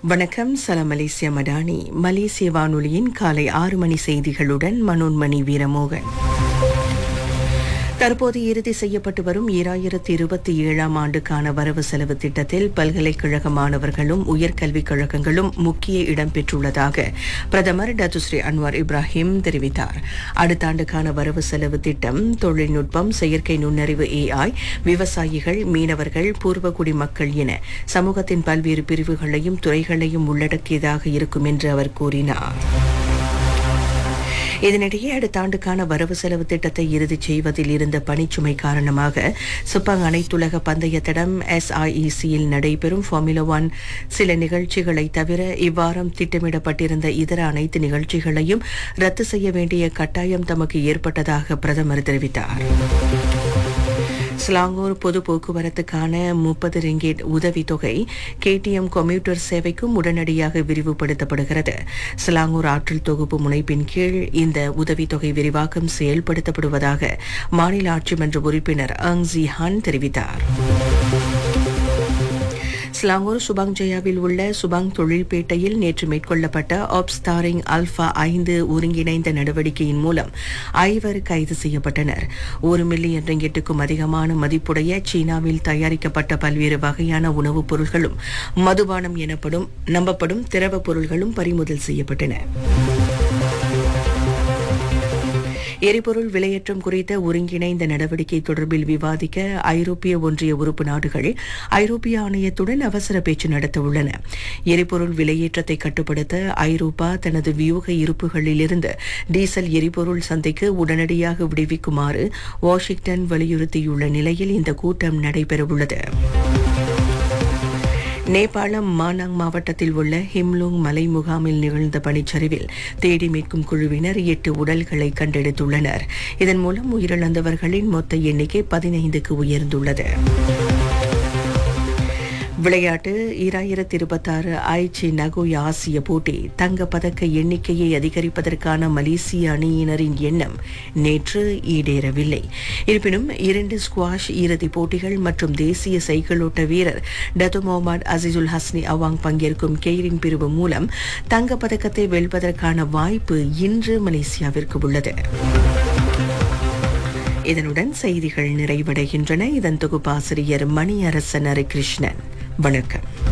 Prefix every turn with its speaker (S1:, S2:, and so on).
S1: வணக்கம் சலாம் மலேசியா மடானி மலேசிய வானொலியின் காலை ஆறு மணி செய்திகளுடன் மனோன்மணி வீரமோகன் தற்போது இறுதி செய்யப்பட்டு வரும் ஈராயிரத்தி இருபத்தி ஏழாம் ஆண்டுக்கான வரவு செலவு திட்டத்தில் பல்கலைக்கழக மாணவர்களும் உயர்கல்விக் கழகங்களும் முக்கிய இடம் பெற்றுள்ளதாக பிரதமர் டத்துஸ்ரீ அன்வார் இப்ராஹிம் தெரிவித்தார் அடுத்த ஆண்டுக்கான வரவு செலவு திட்டம் தொழில்நுட்பம் செயற்கை நுண்ணறிவு ஏஐ விவசாயிகள் மீனவர்கள் பூர்வகுடி மக்கள் என சமூகத்தின் பல்வேறு பிரிவுகளையும் துறைகளையும் உள்ளடக்கியதாக இருக்கும் என்று அவர் கூறினார் இதனிடையே அடுத்த ஆண்டுக்கான வரவு செலவு திட்டத்தை இறுதி செய்வதில் இருந்த பணிச்சுமை காரணமாக சுப்பாங் அனைத்துலக பந்தய தடம் எஸ்ஐஇசியில் நடைபெறும் ஃபார்முலா ஒன் சில நிகழ்ச்சிகளை தவிர இவ்வாரம் திட்டமிடப்பட்டிருந்த இதர அனைத்து நிகழ்ச்சிகளையும் ரத்து செய்ய வேண்டிய கட்டாயம் தமக்கு ஏற்பட்டதாக பிரதமர் தெரிவித்தார் ஸ்லாங்கூர் பொது போக்குவரத்துக்கான முப்பது ரிங்கேட் உதவித்தொகை கேடிஎம் கம்ப்யூட்டர் சேவைக்கும் உடனடியாக விரிவுபடுத்தப்படுகிறது ஸ்லாங்கூர் ஆற்றல் தொகுப்பு முனைப்பின் கீழ் இந்த உதவித்தொகை விரிவாக்கம் செயல்படுத்தப்படுவதாக மாநில ஆட்சிமன்ற உறுப்பினர் அங் ஜி ஹான் தெரிவித்தார் ஸ்லாங்கூர் சுபாங் ஜெயாவில் உள்ள சுபாங் தொழில்பேட்டையில் நேற்று மேற்கொள்ளப்பட்ட ஆப்ஸ்டாரிங் அல்பா ஐந்து ஒருங்கிணைந்த நடவடிக்கையின் மூலம் ஐவர் கைது செய்யப்பட்டனர் ஒரு மில்லியன் ரிங்கெட்டுக்கும் அதிகமான மதிப்புடைய சீனாவில் தயாரிக்கப்பட்ட பல்வேறு வகையான உணவுப் பொருட்களும் மதுபானம் எனப்படும் நம்பப்படும் திரவ பொருட்களும் பறிமுதல் செய்யப்பட்டன எரிபொருள் விலையேற்றம் குறித்த ஒருங்கிணைந்த நடவடிக்கை தொடர்பில் விவாதிக்க ஐரோப்பிய ஒன்றிய உறுப்பு நாடுகள் ஐரோப்பிய ஆணையத்துடன் அவசர பேச்சு நடத்த உள்ளன எரிபொருள் விலையேற்றத்தை கட்டுப்படுத்த ஐரோப்பா தனது வியூக இருப்புகளிலிருந்து டீசல் எரிபொருள் சந்தைக்கு உடனடியாக விடுவிக்குமாறு வாஷிங்டன் வலியுறுத்தியுள்ள நிலையில் இந்த கூட்டம் நடைபெறவுள்ளது நேபாளம் மானாங் மாவட்டத்தில் உள்ள ஹிம்லோங் மலை முகாமில் நிகழ்ந்த பனிச்சரிவில் தேடி மீட்கும் குழுவினர் எட்டு உடல்களை கண்டெடுத்துள்ளனர் இதன் மூலம் உயிரிழந்தவர்களின் மொத்த எண்ணிக்கை பதினைந்துக்கு உயர்ந்துள்ளது விளையாட்டு ஈராயிரத்தி இருபத்தாறு ஐச்சி நகோயா ஆசிய போட்டி தங்கப்பதக்க எண்ணிக்கையை அதிகரிப்பதற்கான மலேசிய அணியினரின் எண்ணம் நேற்று ஈடேறவில்லை இருப்பினும் இரண்டு ஸ்குவாஷ் இறுதிப் போட்டிகள் மற்றும் தேசிய சைக்கிளோட்ட வீரர் Datuk Mohamed Azizul Hasni Awang பங்கேற்கும் கெய்ரின் பிரிவு மூலம் தங்கப்பதக்கத்தை வெல்வதற்கான வாய்ப்பு இன்று மலேசியாவிற்கு உள்ளது இதனுடன் செய்திகள் நிறைவடைகின்றன இதன் தொகுப்பாசிரியர் மணியரசன் ஹரிகிருஷ்ணன் வணக்கம்